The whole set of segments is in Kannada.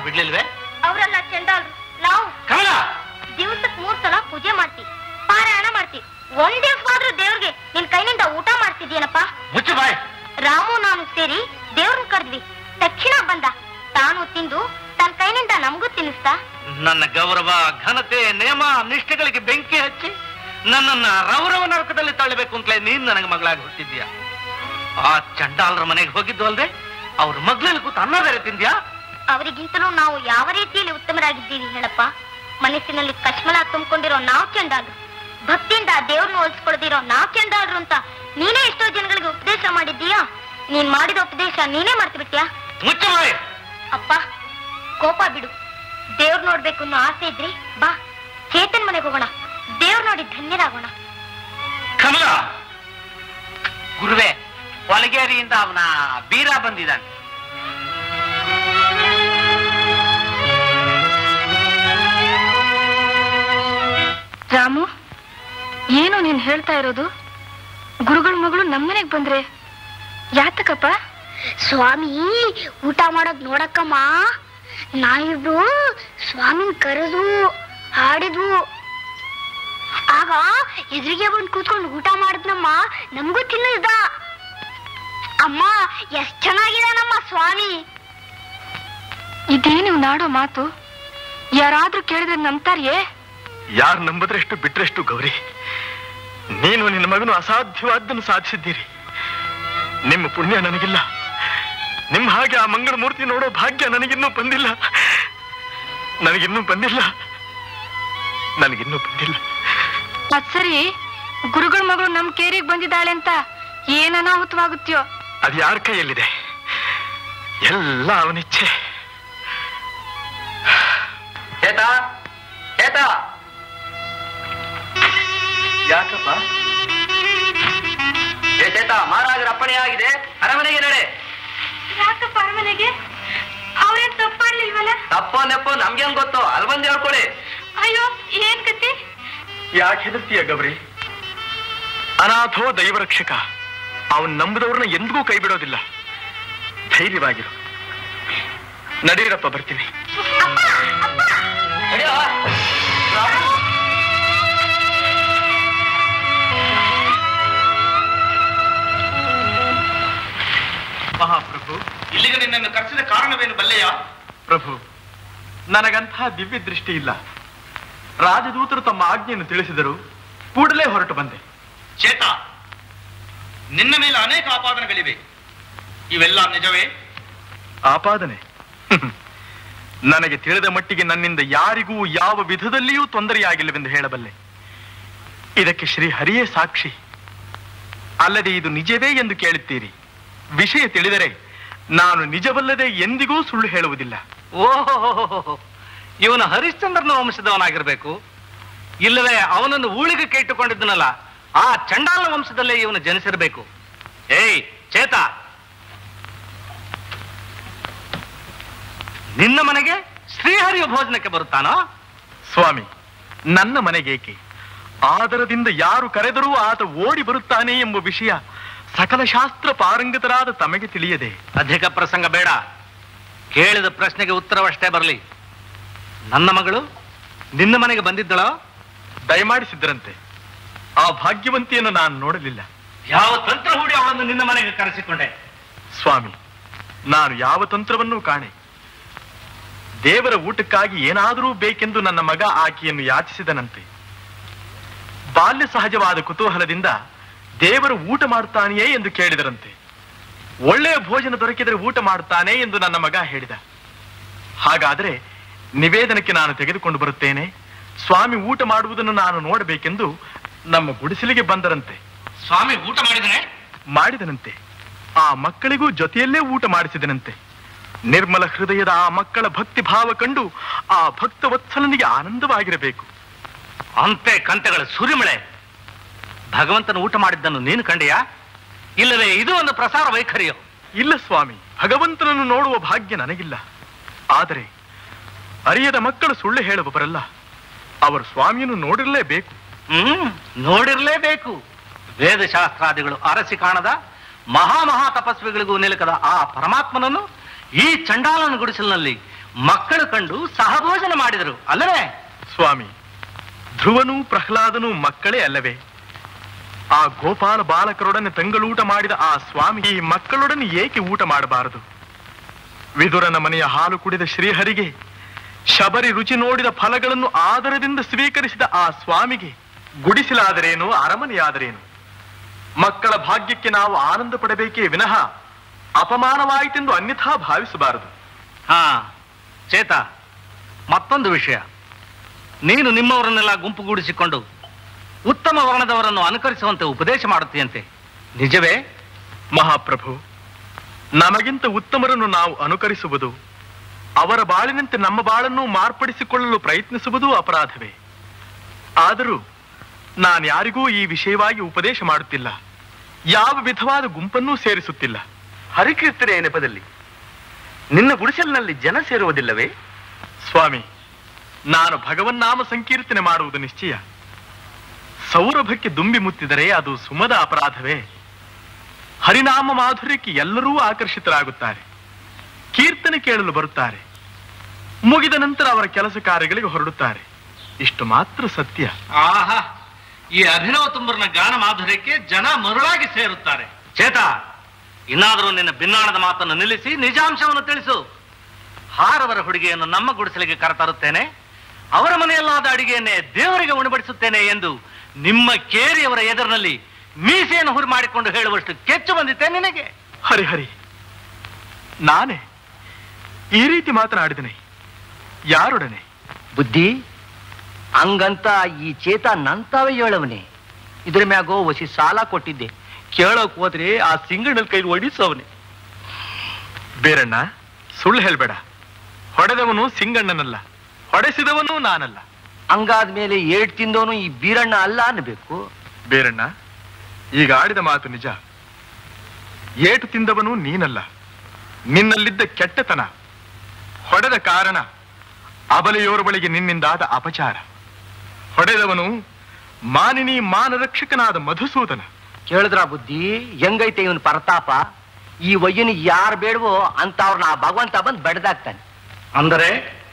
ಬಿಡ್ಲಿಲ್ವೇ ಅವರೆಲ್ಲ ಚಂಡಾಲ್ರು ನಾವು ಕಮಲ ದಿವಸಕ್ ಮೂರ್ ಸಲ ಪೂಜೆ ಮಾಡ್ತೀವಿ ಪಾರಾಯಣ ಮಾಡ್ತೀವಿ ಒಂದ್ ದಿವ್ಸವಾದ್ರೂ ದೇವ್ರಿಗೆ ನಿನ್ ಕೈನಿಂದ ಊಟ ಮಾಡ್ತಿದ್ಯೇನಪ್ಪ ಮುಚ್ಚು ಬಾಯ್ ರಾಮು ನಾನು ಸೇರಿ ದೇವ್ರನ್ನ ಕರೆದ್ವಿ ತಕ್ಷಣ ಬಂದ ತಾನು ತಿಂದು ತನ್ನ ಕೈನಿಂದ ನಮಗೂ ತಿನ್ನಿಸ್ತಾ ನನ್ನ ಗೌರವ ಘನತೆ ನೇಮ ನಿಷ್ಠೆಗಳಿಗೆ ಬೆಂಕಿ ಹಚ್ಚಿ ನನ್ನನ್ನ ರೌರವ ನರಕದಲ್ಲಿ ತಳ್ಳಬೇಕು ಅಂತಲೇ ನೀನ್ ನನಗೆ ಮಗಳಾಗಿ ಹುಟ್ಟಿದ್ಯಾ ಆ ಚಂಡಾಲರ ಮನೆಗೆ ಹೋಗಿದ್ದು ಅಲ್ದೆ ಅವ್ರ ಮಗ್ಳಲ್ಲಿ ಕೂತು ಅನ್ನ ಬೇರೆ ತಿಂದ್ಯಾ ಅವರಿಗಿಂತಲೂ ನಾವು ಯಾವ ರೀತಿಯಲ್ಲಿ ಉತ್ತಮರಾಗಿದ್ದೀವಿ ಹೇಳಪ್ಪ ಮನಸ್ಸಿನಲ್ಲಿ ಕಶ್ಮಲ ತುಂಬಿಕೊಂಡಿರೋ ನಾವು ಚಂಡಾಲ್ರು ಭಕ್ತಿಯಿಂದ ದೇವ್ರನ್ನ ಹೋಲಿಸ್ಕೊಳ್ದಿರೋ ನಾವು ಚಂಡಾಲ್ರು ಅಂತ ನೀನೇ ಎಷ್ಟೋ ಜನಗಳಿಗೆ ಉಪದೇಶ ಮಾಡಿದ್ದೀಯಾ ನೀನ್ ಮಾಡಿದ ಉಪದೇಶ ನೀನೇ ಮರ್ತು ಬಿಟ್ಯಾ ಮುಚ್ಚು ಬಾಯ್ ಅಪ್ಪ ಕೋಪ ಬಿಡು ದೇವ್ರ್ ನೋಡ್ಬೇಕು ಅನ್ನೋ ಆಸೆ ಇದ್ರಿ ಬಾ ಚೇತನ್ ಮನೆಗೆ ಹೋಗೋಣ ದೇವ್ರ್ ನೋಡಿ ಧನ್ಯರಾಗೋಣ ಕಮಲ ಗುರುವೆ ಹೊಲಗೇರಿಯಿಂದ ಅವನ ಬೀರ ಬಂದಿದ್ದಾನೆ ರಾಮು ಏನು ನೀನ್ ಹೇಳ್ತಾ ಇರೋದು ಗುರುಗಳ ಮಗಳು ನಮ್ಮನೆಗ್ ಬಂದ್ರೆ ಯಾತಕಪ್ಪ ಸ್ವಾಮಿ ಊಟ ಮಾಡೋದ್ ನೋಡಕ್ಕಮ್ಮ ನಾವಿಬ್ರು ಸ್ವಾಮಿನ್ ಕರೆದು ಹಾಡಿದ್ವು ಆಗ ಎದುರಿಗೆ ಬಂದು ಕೂತ್ಕೊಂಡು ಊಟ ಮಾಡಿದ್ನಮ್ಮ ನಮಗೂ ತಿನ್ನಿಸ್ದ ಅಮ್ಮ ಎಷ್ಟ್ ಚೆನ್ನಾಗಿದಾನಮ್ಮ ಸ್ವಾಮಿ ಇದೇ ನೀವು ನಾಡೋ ಮಾತು ಯಾರಾದ್ರೂ ಕೇಳಿದ್ರೆ ನಂಬ್ತಾರಿಯೇ ಯಾರು ನಂಬದ್ರೆಷ್ಟು ಬಿಟ್ರೆಷ್ಟು ಗೌರಿ ನೀನು ನಿನ್ನ ಮಗನು ಅಸಾಧ್ಯವಾದ್ದನ್ನು ಸಾಧಿಸಿದ್ದೀರಿ ನಿಮ್ಮ ಪುಣ್ಯ ನನಗಿಲ್ಲ ನಿಮ್ಮ ಹಾಗೆ ಆ ಮಂಗಳ ಮೂರ್ತಿ ನೋಡೋ ಭಾಗ್ಯ ನನಗಿನ್ನೂ ಬಂದಿಲ್ಲ ನನಗಿನ್ನೂ ಬಂದಿಲ್ಲ ನನಗಿನ್ನೂ ಬಂದಿಲ್ಲ ಅದ್ ಸರಿ ಗುರುಗಳ ಮಗಳು ನಮ್ ಕೇರಿಗೆ ಬಂದಿದ್ದಾಳೆ ಅಂತ ಏನ್ ಅನಾಹುತವಾಗುತ್ತ್ಯೋ ಅದು ಯಾರ ಕೈಯಲ್ಲಿದೆ ಎಲ್ಲ ಅವನಿಚ್ಛೆ ಚೇತಾ ಚೇತಾ ಯಾಕಪ್ಪ ಏ ಚೇತಾ ಮಹಾರಾಜರ ಅಪ್ಪಣೆ ಆಗಿದೆ ಅರಮನೆಗೆ ನಡೆ ಯಾಕಪ್ಪ ಅರಮನೆಗೆ ಅವ್ರೇನ್ ತಪ್ಪಾಡ್ಲಿಲ್ವಲ್ಲ ತಪ್ಪೋ ನೆಪ್ಪೋ ನಮ್ಗೇನ್ ಗೊತ್ತು ಅಲ್ಲಿ ಬಂದು ಹೇಳ್ಕೊಳ್ಳಿ ಅಯ್ಯೋ ಏನ್ ಕತಿ ಯಾಕೆ ಹೆದರ್ತೀಯ ಗೌರಿ ಅನಾಥೋ ದೈವರಕ್ಷಕ ಅವನ್ ನಂಬಿದವ್ರನ್ನ ಎಂದಿಗೂ ಕೈ ಬಿಡೋದಿಲ್ಲ ಧೈರ್ಯವಾಗಿರು ನಡೀರಪ್ಪ ಬರ್ತೀನಿ ನಡೆಯೋ. ರಾಮು. ಮಹಾಪ್ರಭು ಇಲ್ಲಿಗೆ ನಿನ್ನನ್ನು ಕರೆಸಿದ ಕಾರಣವೇನು ಬಲ್ಲೆಯ ಪ್ರಭು ನನಗಂಥ ದಿವ್ಯ ದೃಷ್ಟಿ ಇಲ್ಲ ರಾಜದೂತರು ತಮ್ಮ ಆಜ್ಞೆಯನ್ನು ತಿಳಿಸಿದರು ಕೂಡಲೇ ಹೊರಟು ಬಂದೆ ಚೇತ ನಿನ್ನ ಮೇಲೆ ಅನೇಕ ಆಪಾದನೆಗಳಿವೆ ಇವೆಲ್ಲ ನಿಜವೇ ಆಪಾದನೆ ನನಗೆ ತಿಳಿದ ಮಟ್ಟಿಗೆ ನನ್ನಿಂದ ಯಾರಿಗೂ ಯಾವ ವಿಧದಲ್ಲಿಯೂ ತೊಂದರೆಯಾಗಿಲ್ಲವೆಂದು ಹೇಳಬಲ್ಲೆ ಇದಕ್ಕೆ ಶ್ರೀ ಹರಿಯೇ ಸಾಕ್ಷಿ ಅಲ್ಲದೆ ಇದು ನಿಜವೇ ಎಂದು ಕೇಳುತ್ತೀರಿ ವಿಷಯ ತಿಳಿದರೆ ನಾನು ನಿಜವಲ್ಲದೆ ಎಂದಿಗೂ ಸುಳ್ಳು ಹೇಳುವುದಿಲ್ಲ ಓಹೋ ಇವನು ಹರಿಶ್ಚಂದ್ರನ ವಂಶದವನಾಗಿರ್ಬೇಕು ಇಲ್ಲವೇ ಅವನನ್ನು ಊಳಿಗೆ ಇಟ್ಟುಕೊಂಡಿದ್ದನಲ್ಲ ಆ ಚಂಡಾಲ ವಂಶದಲ್ಲೇ ಇವನು ಜನಿಸಿರಬೇಕು ಏಯ್ ಚೇತ ನಿನ್ನ ಮನೆಗೆ ಶ್ರೀಹರಿಯ ಭೋಜನಕ್ಕೆ ಬರುತ್ತಾನೋ ಸ್ವಾಮಿ ನನ್ನ ಮನೆಗೇಕೆ ಆದರದಿಂದ ಯಾರು ಕರೆದರೂ ಆತ ಓಡಿ ಬರುತ್ತಾನೆ ಎಂಬ ವಿಷಯ ಸಕಲ ಶಾಸ್ತ್ರ ಪಾರಂಗತರಾದ ತಮಗೆ ತಿಳಿಯದೆ ಅಧಿಕ ಪ್ರಸಂಗ ಬೇಡ ಕೇಳಿದ ಪ್ರಶ್ನೆಗೆ ಉತ್ತರವಷ್ಟೇ ಬರಲಿ ನನ್ನ ಮಗಳು ನಿನ್ನ ಮನೆಗೆ ಬಂದಿದ್ದಳೋ ದಯಮಾಡಿಸಿದ್ದರಂತೆ ಆ ಭಾಗ್ಯವಂತಿಯನ್ನು ನಾನು ನೋಡಲಿಲ್ಲ ಯಾವ ತಂತ್ರ ಹೂಡಿ ಅವಳನ್ನು ನಿನ್ನ ಮನೆಗೆ ಕರೆಸಿಕೊಂಡೆ ಸ್ವಾಮಿ ನಾನು ಯಾವ ತಂತ್ರವನ್ನೂ ಕಾಣೆ ದೇವರ ಊಟಕ್ಕಾಗಿ ಏನಾದರೂ ಬೇಕೆಂದು ನನ್ನ ಮಗ ಆಕೆಯನ್ನು ಯಾಚಿಸಿದನಂತೆ ಬಾಲ್ಯ ಸಹಜವಾದ ಕುತೂಹಲದಿಂದ ದೇವರು ಊಟ ಮಾಡುತ್ತಾನೆಯೇ ಎಂದು ಕೇಳಿದರಂತೆ ಒಳ್ಳೆಯ ಭೋಜನ ದೊರಕಿದರೆ ಊಟ ಮಾಡುತ್ತಾನೆ ಎಂದು ನನ್ನ ಮಗ ಹೇಳಿದ ಹಾಗಾದರೆ ನಿವೇದನಕ್ಕೆ ನಾನು ತೆಗೆದುಕೊಂಡು ಬರುತ್ತೇನೆ ಸ್ವಾಮಿ ಊಟ ಮಾಡುವುದನ್ನು ನಾನು ನೋಡಬೇಕೆಂದು ನಮ್ಮ ಗುಡಿಸಲಿಗೆ ಬಂದರಂತೆ ಸ್ವಾಮಿ ಊಟ ಮಾಡಿದನೆ ಮಾಡಿದನಂತೆ ಆ ಮಕ್ಕಳಿಗೂ ಜೊತೆಯಲ್ಲೇ ಊಟ ಮಾಡಿಸಿದನಂತೆ ನಿರ್ಮಲ ಹೃದಯದ ಆ ಮಕ್ಕಳ ಭಕ್ತಿ ಭಾವ ಕಂಡು ಆ ಭಕ್ತ ವತ್ಸಲನಿಗೆ ಆನಂದವಾಗಿರಬೇಕು ಅಂತೆ ಕಂತೆಗಳ ಸುರಿಮಳೆ ಭಗವಂತನ ಊಟ ಮಾಡಿದ್ದನ್ನು ನೀನು ಕಂಡೆಯಾ ಇಲ್ಲವೇ ಇದು ಒಂದು ಪ್ರಸಾರ ವೈಖರಿಯೋ ಇಲ್ಲ ಸ್ವಾಮಿ ಭಗವಂತನನ್ನು ನೋಡುವ ಭಾಗ್ಯ ನನಗಿಲ್ಲ ಆದರೆ ಅರಿಯದ ಮಕ್ಕಳು ಸುಳ್ಳು ಹೇಳುವವರಲ್ಲ ಅವರು ಸ್ವಾಮಿಯನ್ನು ನೋಡಿರಲೇಬೇಕು ಹ್ಮ್ ನೋಡಿರ್ಲೇಬೇಕು ವೇದಶಾಸ್ತ್ರಾದಿಗಳು ಅರಸಿ ಕಾಣದ ಮಹಾ ಮಹಾ ತಪಸ್ವಿಗಳಿಗೂ ನಿಲುಕದ ಆ ಪರಮಾತ್ಮನನ್ನು ಈ ಚಂಡಾಲನ ಗುಡಿಸಲಿನಲ್ಲಿ ಮಕ್ಕಳು ಕಂಡು ಸಹಭೋಜನ ಮಾಡಿದರು ಅಲ್ಲವೇ ಸ್ವಾಮಿ ಧ್ರುವನೂ ಪ್ರಹ್ಲಾದನೂ ಮಕ್ಕಳೇ ಅಲ್ಲವೇ ಆ ಗೋಪಾಲ ಬಾಲಕರೊಡನೆ ತಂಗಳೂಟ ಮಾಡಿದ ಆ ಸ್ವಾಮಿ ಈ ಮಕ್ಕಳೊಡನೆ ಏಕೆ ಊಟ ಮಾಡಬಾರದು ವಿದುರನ ಮನೆಯ ಹಾಲು ಕುಡಿದ ಶ್ರೀಹರಿಗೆ ಶಬರಿ ರುಚಿ ನೋಡಿದ ಫಲಗಳನ್ನು ಆದರದಿಂದ ಸ್ವೀಕರಿಸಿದ ಆ ಸ್ವಾಮಿಗೆ ಗುಡಿಸಲಾದರೇನು ಅರಮನೆಯಾದರೇನು ಮಕ್ಕಳ ಭಾಗ್ಯಕ್ಕೆ ನಾವು ಆನಂದ ಪಡಬೇಕೇ ವಿನಃ ಅಪಮಾನವಾಯಿತೆಂದು ಅನ್ಯಥಾ ಭಾವಿಸಬಾರದು ಹಾ ಚೇತ ಮತ್ತೊಂದು ವಿಷಯ ನೀನು ನಿಮ್ಮವರನ್ನೆಲ್ಲ ಗುಂಪುಗೂಡಿಸಿಕೊಂಡು ಉತ್ತಮ ವರ್ಣದವರನ್ನು ಅನುಕರಿಸುವಂತೆ ಉಪದೇಶ ಮಾಡುತ್ತೀಯಂತೆ ನಿಜವೇ ಮಹಾಪ್ರಭು ನಮಗಿಂತ ಉತ್ತಮರನ್ನು ನಾವು ಅನುಕರಿಸುವುದು ಅವರ ಬಾಳಿನಂತೆ ನಮ್ಮ ಬಾಳನ್ನು ಮಾರ್ಪಡಿಸಿಕೊಳ್ಳಲು ಪ್ರಯತ್ನಿಸುವುದೂ ಅಪರಾಧವೇ ಆದರೂ ನಾನು ಯಾರಿಗೂ ಈ ವಿಷಯವಾಗಿ ಉಪದೇಶ ಮಾಡುತ್ತಿಲ್ಲ ಯಾವ ವಿಧವಾದ ಗುಂಪನ್ನೂ ಸೇರಿಸುತ್ತಿಲ್ಲ ಹರಿಕೀರ್ತನೆಯ ನೆಪದಲ್ಲಿ ನಿನ್ನ ಗುಡಿಸಲಿನಲ್ಲಿ ಜನ ಸೇರುವುದಿಲ್ಲವೇ ಸ್ವಾಮಿ ನಾನು ಭಗವನ್ನಾಮ ಸಂಕೀರ್ತನೆ ಮಾಡುವುದು ನಿಶ್ಚಯ ಸೌರಭಕ್ಕೆ ದುಂಬಿ ಮುತ್ತಿದರೆ ಅದು ಸುಮದ ಅಪರಾಧವೇ ಹರಿನಾಮ ಮಾಧುರ್ಯಕ್ಕೆ ಎಲ್ಲರೂ ಆಕರ್ಷಿತರಾಗುತ್ತಾರೆ ಕೀರ್ತನೆ ಕೇಳಲು ಬರುತ್ತಾರೆ ಮುಗಿದ ನಂತರ ಅವರ ಕೆಲಸ ಕಾರ್ಯಗಳಿಗೆ ಹೊರಡುತ್ತಾರೆ ಇಷ್ಟು ಮಾತ್ರ ಸತ್ಯ ಆಹಾ ಈ ಅಭಿನವ ತುಂಬರನ ಗಾನ ಮಾಧುರ್ಯಕ್ಕೆ ಜನ ಮರುಳಾಗಿ ಸೇರುತ್ತಾರೆ ಚೇತ ಇನ್ನಾದರೂ ನಿನ್ನ ಭಿನ್ನಾಣದ ಮಾತನ್ನು ನಿಲ್ಲಿಸಿ ನಿಜಾಂಶವನ್ನು ತಿಳಿಸು ಹಾರವರ ಹುಡುಗಿಯನ್ನು ನಮ್ಮ ಗುಡಿಸಲಿಗೆ ಕರೆತರುತ್ತೇನೆ ಅವರ ಮನೆಯಲ್ಲಾದ ಅಡಿಗೆಯನ್ನೇ ದೇವರಿಗೆ ಉಣಬಡಿಸುತ್ತೇನೆ ಎಂದು ನಿಮ್ಮ ಕೇರಿಯವರ ಎದುರಿನಲ್ಲಿ ಮೀಸೆಯನ್ನು ಹುರಿ ಮಾಡಿಕೊಂಡು ಹೇಳುವಷ್ಟು ಕೆಚ್ಚು ಬಂದಿತ್ತೆ ನಿನಗೆ ಹರಿಹರಿ ನಾನೇ ಈ ರೀತಿ ಮಾತನಾಡಿದನೆ ಯಾರೊಡನೆ ಬುದ್ಧಿ ಹಂಗಂತ ಈ ಚೇತ ನಂತಾವೇ ಹೇಳವನೆ ಇದ್ರ ಮ್ಯಾಗೋ ವಸಿ ಸಾಲ ಕೊಟ್ಟಿದ್ದೆ ಕೇಳೋಕ್ ಹೋದ್ರೆ ಆ ಸಿಂಗಣ್ಣನ ಕೈ ಒಡಿಸವನೆ ಬೇರಣ್ಣ ಸುಳ್ಳು ಹೇಳ್ಬೇಡ ಹೊಡೆದವನು ಸಿಂಗಣ್ಣನಲ್ಲ ಹೊಡೆಸಿದವನು ನಾನಲ್ಲ ಹಂಗಾದ್ಮೇಲೆ ಏಟ್ ತಿಂದವನು ಈ ಬೀರಣ್ಣ ಅಲ್ಲ ಅನ್ಬೇಕು ಬೇರಣ್ಣ ಈಗ ಆಡಿದ ಮಾತು ನಿಜ ಏಟು ತಿಂದವನು ನೀನಲ್ಲ ನಿನ್ನಲ್ಲಿದ್ದ ಕೆಟ್ಟತನ ಹೊಡೆದ ಕಾರಣ ಅಬಲೆಯೋರ ಬಳಿಗೆ ನಿನ್ನಿಂದಾದ ಅಪಚಾರ ಹೊಡೆದವನು ಮಾನಿನಿ ಮಾನರಕ್ಷಕನಾದ ಮಧುಸೂದನ ಕೇಳಿದ್ರ ಬುದ್ಧಿ ಹೆಂಗೈತೆ ಇವನ್ ಪರತಾಪ ಈ ವಯ್ಯನಿಗೆ ಯಾರು ಬೇಡವೋ ಅಂತವ್ರನ್ನ ಆ ಭಗವಂತ ಬಂದ್ ಬಡ್ದಾಕ್ತಾನೆ ಅಂದರೆ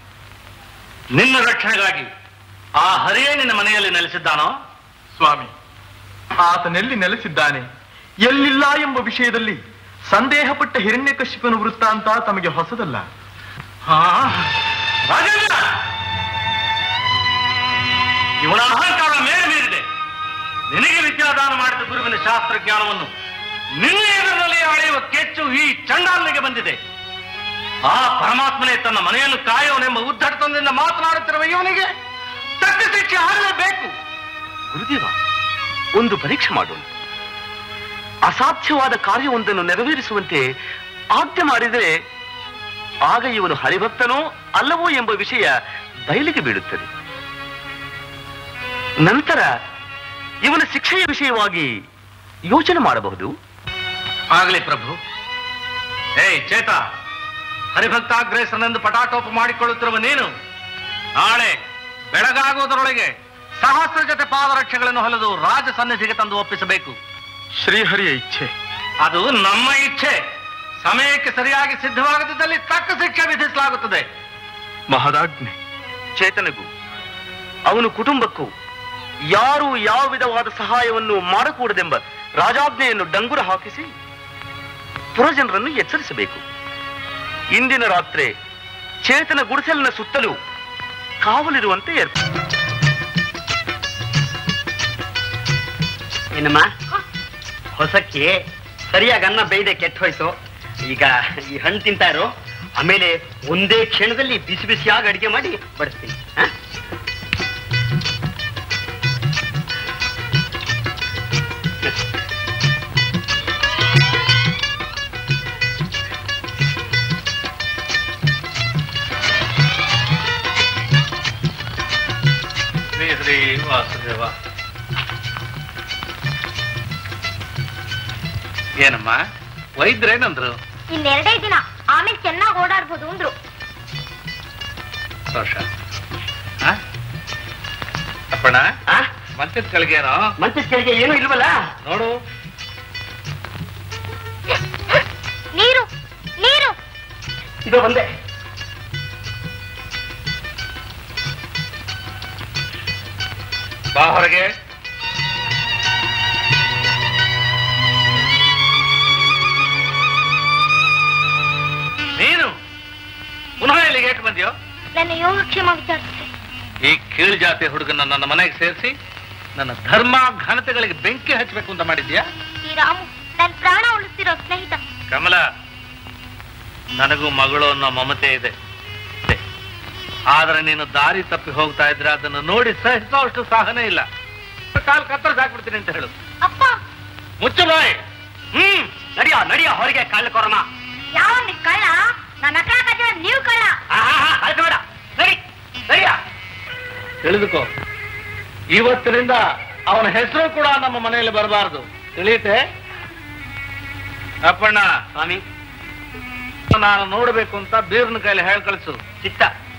ನಿನ್ನ ರಕ್ಷಣೆಗಾಗಿ ಆ ಹರಿಯೇ ನಿನ್ನ ಮನೆಯಲ್ಲಿ ನೆಲೆಸಿದ್ದಾನೋ ಸ್ವಾಮಿ ಆತನೆಲ್ಲಿ ನೆಲೆಸಿದ್ದಾನೆ ಎಲ್ಲಿಲ್ಲ ಎಂಬ ವಿಷಯದಲ್ಲಿ ಸಂದೇಹಪಟ್ಟ ಹಿರಣ್ಯಕಶಿಪನ ವೃತ್ತಾಂತ ತಮಗೆ ಹೊಸದಲ್ಲ ಹಾ ರಾಜೇಂದ್ರ ಇವನ ಅಹಂಕಾರ ಮೇಲೆ ಮೀರಿದೆ ನಿನಗೆ ವಿದ್ಯಾದಾನ ಮಾಡಿದ ಗುರುವಿನ ಶಾಸ್ತ್ರ ಜ್ಞಾನವನ್ನು ನಿನ್ನ ಎದುರಿನಲ್ಲಿ ಅಳೆಯುವ ಕೆಚ್ಚು ಈ ಚಂಡಾಲನಿಗೆ ಬಂದಿದೆ ಆ ಪರಮಾತ್ಮನೇ ತನ್ನ ಮನೆಯನ್ನು ಕಾಯೋನೆಂಬ ಉದ್ದಟತನದಿಂದ ಮಾತನಾಡುತ್ತಿರುವ ಇವನಿಗೆ ತಕ್ಕ ಶಿಕ್ಷೆ ಆಗಲೇಬೇಕು ಗುರುದೇವ ಒಂದು ಪರೀಕ್ಷೆ ಮಾಡೋಣ ಅಸಾಧ್ಯವಾದ ಕಾರ್ಯವೊಂದನ್ನು ನೆರವೇರಿಸುವಂತೆ ಆಜ್ಞೆ ಮಾಡಿದರೆ ಆಗ ಇವನು ಹರಿಭಕ್ತನೋ ಅಲ್ಲವೋ ಎಂಬ ವಿಷಯ ಬಯಲಿಗೆ ಬೀಳುತ್ತದೆ ನಂತರ ಇವನ ಶಿಕ್ಷೆಯ ವಿಷಯವಾಗಿ ಯೋಚನೆ ಮಾಡಬಹುದು ಆಗಲಿ ಪ್ರಭು ಏಯ್ ಚೇತ ಹರಿಭಕ್ತಾಗ್ರೇಸನೆಂದು ಪಟಾಟೋಪ ಮಾಡಿಕೊಳ್ಳುತ್ತಿರುವ ನೀನು ನಾಳೆ ಬೆಳಗಾಗುವುದರೊಳಗೆ ಸಹಸ್ರ ಜೊತೆ ಪಾದರಕ್ಷೆಗಳನ್ನು ಹೊಲೆದು ರಾಜ ಸನ್ನಿಧಿಗೆ ತಂದು ಒಪ್ಪಿಸಬೇಕು ಶ್ರೀಹರಿಯ ಇಚ್ಛೆ ಅದು ನಮ್ಮ ಇಚ್ಛೆ ಸಮಯಕ್ಕೆ ಸರಿಯಾಗಿ ಸಿದ್ಧವಾಗದಿದ್ದಲ್ಲಿ ತಕ್ಕ ಶಿಕ್ಷೆ ವಿಧಿಸಲಾಗುತ್ತದೆ ಮಹದಾಜ್ಞೆ ಚೇತನಗೂ ಅವನು ಕುಟುಂಬಕ್ಕೂ ಯಾರು ಯಾವ ವಿಧವಾದ ಸಹಾಯವನ್ನು ಮಾಡಕೂಡದೆಂಬ ರಾಜಾಜ್ಞೆಯನ್ನು ಡಂಗುರ ಹಾಕಿಸಿ ಪುರಜನರನ್ನು ಎಚ್ಚರಿಸಬೇಕು ಇಂದಿನ ರಾತ್ರಿ ಚೇತನ ಗುಡಿಸಲಿನ ಸುತ್ತಲೂ ಕಾವಲಿರುವಂತೆ ಏರ್ಪಡು ಏನಮ್ಮ ಹೊಸಕ್ಕೆ ಸರಿಯಾಗಿ ಅನ್ನ ಬೇಯ್ದೆ ಕೆಟ್ಟ ಹೋಯ್ತು ಈಗ ಈ ಹಣ್ಣು ತಿಂತಾ ಇರು ಆಮೇಲೆ ಒಂದೇ ಕ್ಷಣದಲ್ಲಿ ಬಿಸಿ ಬಿಸಿಯಾಗಿ ಅಡಿಗೆ ಮಾಡಿ ಬಡಿಸ್ತೀನಿ ಹ? ಶ್ರೀ ಶ್ರೀ ವಾಸುದೇವ ಏನಮ್ಮ ವೈದ್ಯರೇನಂದ್ರು ಇನ್ನೆರಡೇ ದಿನ ಆಮೇಲೆ ಚೆನ್ನಾಗಿ ಓಡಾಡ್ಬೋದು ಅಂದ್ರು ಸಂತೋಷ ಆ? ಅಪ್ಪಣ್ಣ ಆ? ಮಂಚದ ಕೆಳಗೇನೋ ಮಂಚದ ಕೆಳಗೆ ಏನೂ ಇಲ್ವಲ್ಲ ನೋಡು ನೀರು ನೀರು ಇದು ಒಂದೇ ಬಾ ಹೊರಗೆ ನೀನು ಪುನಃ ಎಲ್ಲಿಗೆ ಏಟ್ ಬಂದ್ಯೋ ನನ್ನ ಯೋಗಕ್ಷೇಮ ವಿಚಾರಿಸಿ ಈ ಕೀಳು ಜಾತಿ ಹುಡುಗನ ನನ್ನ ಮನೆಗೆ ಸೇರಿಸಿ ನನ್ನ ಧರ್ಮ ಘನತೆಗಳಿಗೆ ಬೆಂಕಿ ಹಚ್ಚಬೇಕು ಅಂತ ಮಾಡಿದ್ಯಾ ಈ ರಾಮು ನನ್ನ ಪ್ರಾಣ ಉಳಿಸ್ತಿರೋ ಸ್ನೇಹಿತ ಕಮಲ ನನಗೂ ಮಗಳು ಅನ್ನೋ ಮಮತೆ ಇದೆ ಆದ್ರೆ ನೀನು ದಾರಿ ತಪ್ಪಿ ಹೋಗ್ತಾ ಇದ್ರೆ ಅದನ್ನು ನೋಡಿ ಸಹಿಸೋಷ್ಟು ಸಹನೆ ಇಲ್ಲ ಕಾಲ್ ಕತ್ತರಿಸಿ ಹಾಕ್ಬಿಡ್ತೀನಿ ಅಂತ ಹೇಳು ಅಪ್ಪ ಮುಚ್ಚು ಬಾಯ್ ಹ್ಮ್ ನಡಿಯ ನಡಿಯ ಹೊರಗೆ ಕಳ್ಳ ಕೊರಮ ಯಾವ ಕಳ್ಳ ನನ್ನ ಹತ್ರ ಕಟ್ಟಿರೋ ನೀವು ಕಳ್ಳ ಬೇಡ ನಡಿ ನಡಿಯ ತಿಳಿದುಕೋ ಇವತ್ತಿನಿಂದ ಅವನ ಹೆಸರು ಕೂಡ ನಮ್ಮ ಮನೆಯಲ್ಲಿ ಬರಬಾರದು ತಿಳಿಯುತ್ತೆ ಅಪ್ಪಣ್ಣ ಸ್ವಾಮಿ ನಾನು ನೋಡ್ಬೇಕು ಅಂತ ಬೀರ್ನ ಕೈಲಿ ಹೇಳಿ ಕಳಿಸು ಚಿತ್ತ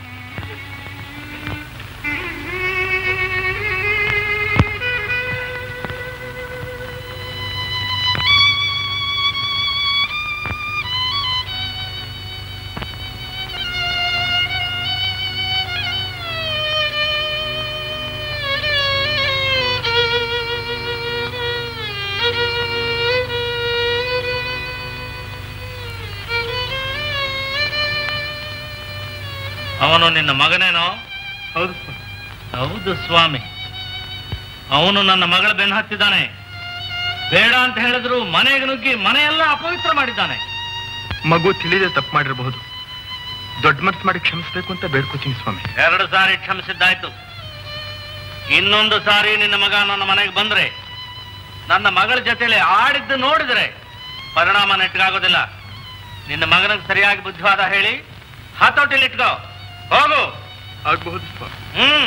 ಅವನು ನಿನ್ನ ಮಗನೇನೋ ಹೌದು ಹೌದು ಸ್ವಾಮಿ ಅವನು ನನ್ನ ಮಗಳ ಬೆನ್ನು ಹತ್ತಿದ್ದಾನೆ ಬೇಡ ಅಂತ ಹೇಳಿದ್ರು ಮನೆಗೆ ನುಗ್ಗಿ ಮನೆಯೆಲ್ಲ ಅಪವಿತ್ರ ಮಾಡಿದ್ದಾನೆ ಮಗು ತಿಳಿದೇ ತಪ್ಪು ಮಾಡಿರಬಹುದು ದೊಡ್ಡ ಮನಸ್ಸು ಮಾಡಿ ಕ್ಷಮಿಸ್ಬೇಕು ಅಂತ ಬೇಡ್ಕೋತೀನಿ ಸ್ವಾಮಿ ಎರಡು ಸಾರಿ ಕ್ಷಮಿಸಿದ್ದಾಯ್ತು ಇನ್ನೊಂದು ಸಾರಿ ನಿನ್ನ ಮಗ ನನ್ನ ಮನೆಗೆ ಬಂದ್ರೆ ನನ್ನ ಮಗಳ ಜೊತೆಲಿ ಆಡಿದ್ದು ನೋಡಿದ್ರೆ ಪರಿಣಾಮ ನೆಟ್ಟಗಾಗೋದಿಲ್ಲ ನಿನ್ನ ಮಗನಿಗೆ ಸರಿಯಾಗಿ ಬುದ್ಧಿವಾದ ಹೇಳಿ ಹತೋಟಿಲಿ ಇಟ್ಕೋ ಹೋಗು ಆಗಬಹುದು ಸ್ವಾಮಿ ಹ್ಮ್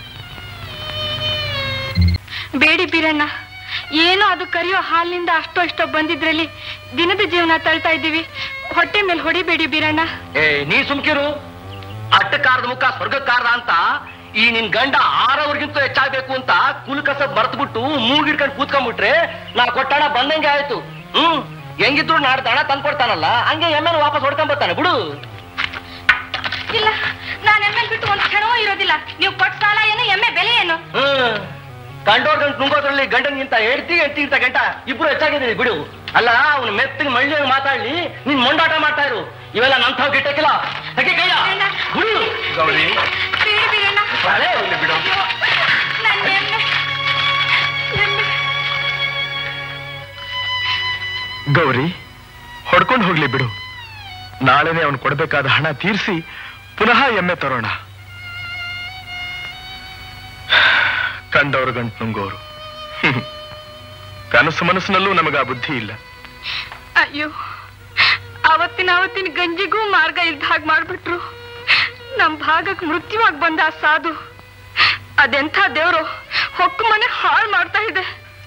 ಬೇಡಿ ಬೀರಣ್ಣ ಏನೋ ಅದು ಕರಿಯೋ ಹಾಲಿನಿಂದ ಅಷ್ಟೋ ಇಷ್ಟೋ ಬಂದಿದ್ರಲ್ಲಿ ದಿನದ ಜೀವನ ತಳ್ತಾ ಇದ್ದೀವಿ ಹೊಟ್ಟೆ ಮೇಲೆ ಹೊಡಿಬೇಡಿ ಬೀರಣ್ಣ ಏ ನೀ ಸುಮ್ಕಿರು ಅಟ್ಟಕಾರದ ಮುಖ ಸ್ವರ್ಗಕಾರದ ಅಂತ ಈ ನಿನ್ ಗಂಡ ಆರವ್ರಿಗಿಂತ ಹೆಚ್ಚಾಗ್ಬೇಕು ಅಂತ ಕುಲಕಸ ಮರ್ತ್ಬಿಟ್ಟು ಮೂಗಿಡ್ಕೊಂಡು ಕೂತ್ಕೊಂಡ್ಬಿಟ್ರೆ ನಾ ಕೊಟ್ಟಣ ಬಂದಂಗೆ ಆಯ್ತು ಹ್ಮ್ ಹೆಂಗಿದ್ರು ನಾಡ್ದು ಹಣ ತಂದ್ಕೊಡ್ತಾನಲ್ಲ ಹಂಗೆ ಎಮ್ಮೆನ ವಾಪಸ್ ಹೊಡ್ಕೊಂಡ್ ಬರ್ತಾನೆ ಬಿಡು ಇಲ್ಲ ನಾನು ಎಮ್ಮೆ ಬಿಟ್ಟು ಒಂದು ಕ್ಷಣವೂ ಇರೋದಿಲ್ಲ ನೀವು ಕೊಟ್ಟ ಸಾಲ ಏನು ಎಮ್ಮೆ ಬೆಲೆ ಏನು ಹ್ಮ್ ಕಂಡೋರ್ ಗಂಟು ನುಂಗೋದ್ರಲ್ಲಿ ಗಂಡನ್ಗಿಂತ ಹೆಡ್ತಿ ಹೆಡ್ತಿ ಇರ್ತ ಗಂಟ ಇಬ್ರು ಹೆಚ್ಚಾಗಿದ್ದೀರಿ ಬಿಡು ಅಲ್ಲ ಅವ್ನು ಮೆತ್ತಿಗೆ ಮಳ್ಳಿ ಮಾತಾಡ್ಲಿ ನೀನ್ ಮೊಂಡಾಟ ಮಾಡ್ತಾ ಇರು ಇವೆಲ್ಲ ನಂಥವ್ ಗಿಟ್ಟಕ್ಕಿಲ್ಲ ಹಾಗೆ ಕೈಯ ಬಿಡು ಗೌರಿ ಬೇಡಿ ಬೀರಣ್ಣ ಬಾಳೆ ಹೋಗ್ಲಿ ಬಿಡು ನನ್ನ ಎಮ್ಮೆ ಎಮ್ಮೆ ಗೌರಿ ಹೊಡ್ಕೊಂಡು ಹೋಗ್ಲಿ ಬಿಡು ನಾಳೆನೆ ಅವನು ಕೊಡಬೇಕಾದ ಹಣ ತೀರಿಸಿ ಪುನಃ ಎಮ್ಮೆ ತರೋಣ ಕಂಡವರು ಗಂಟು ನುಂಗೋರು ಹ್ಮ್. ಕನಸು ಮನಸ್ಸಿನಲ್ಲೂ ನಮಗ ಆ ಬುದ್ಧಿ ಇಲ್ಲ ಅಯ್ಯೋ ಅವತ್ತಿನ ಅವತ್ತಿನ ಗಂಜಿಗೂ ಮಾರ್ಗ ಇಲ್ದ ಹಾಗೆ ಮಾಡ್ಬಿಟ್ರು ನಮ್ ಭಾಗಕ್ ಮೃತ್ಯುವಾಗಿ ಬಂದ ಆ ಸಾಧು ಅದೆಂಥ ದೇವ್ರು ಹೊಕ್ಕು ಮನೆ ಹಾಳು ಮಾಡ್ತಾ ಇದೆ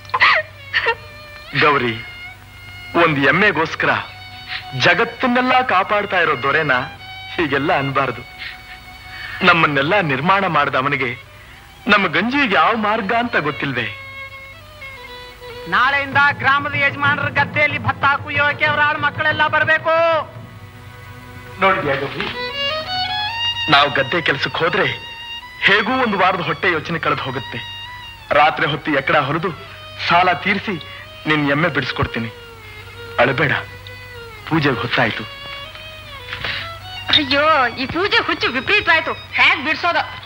ಗೌರಿ ಒಂದ್ ಎಮ್ಮೆಗೋಸ್ಕರ ಜಗತ್ತನ್ನೆಲ್ಲ ಕಾಪಾಡ್ತಾ ಇರೋ ದೊರೆನ ಹೀಗೆಲ್ಲ ಅನ್ಬಾರ್ದು ನಮ್ಮನ್ನೆಲ್ಲ ನಿರ್ಮಾಣ ಮಾಡಿದ ಅವನಿಗೆ ನಮ್ಮ ಗಂಜಿಗೆ ಯಾವ ಮಾರ್ಗ ಅಂತ ಗೊತ್ತಿಲ್ವೇ ನಾಳೆಯಿಂದ ಗ್ರಾಮದ ಯಜಮಾನರ ಗದ್ದೆಯಲ್ಲಿ ಭತ್ತ ಕುಯ್ಯೋಕೆ ಅವರ ಆಳು ಮಕ್ಕಳೆಲ್ಲ ಬರಬೇಕು ನೋಡ್ದ್ಯಾ ಗೌರಿ ನಾವು ಗದ್ದೆ ಕೆಲ್ಸಕ್ಕೆ ಹೋದ್ರೆ ಹೇಗೂ ಒಂದು ವಾರದ ಹೊಟ್ಟೆ ಯೋಚನೆ ಕಳೆದು ಹೋಗುತ್ತೆ ರಾತ್ರಿ ಹೊತ್ತು ಎಕ್ಕಡ ಹೊಲಿದು ಸಾಲ ತೀರಿಸಿ ನಿನ್ ಎಮ್ಮೆ ಬಿಡಿಸ್ಕೊಡ್ತೀನಿ ಅಳಬೇಡ ಪೂಜೆಗೆ ಹೊತ್ತಾಯ್ತು ಅಯ್ಯೋ ಈ ಪೂಜೆ ಹುಚ್ಚು ವಿಪರೀತ ಆಯ್ತು ಹೇಗ್ ಬಿಡ್ಸೋದ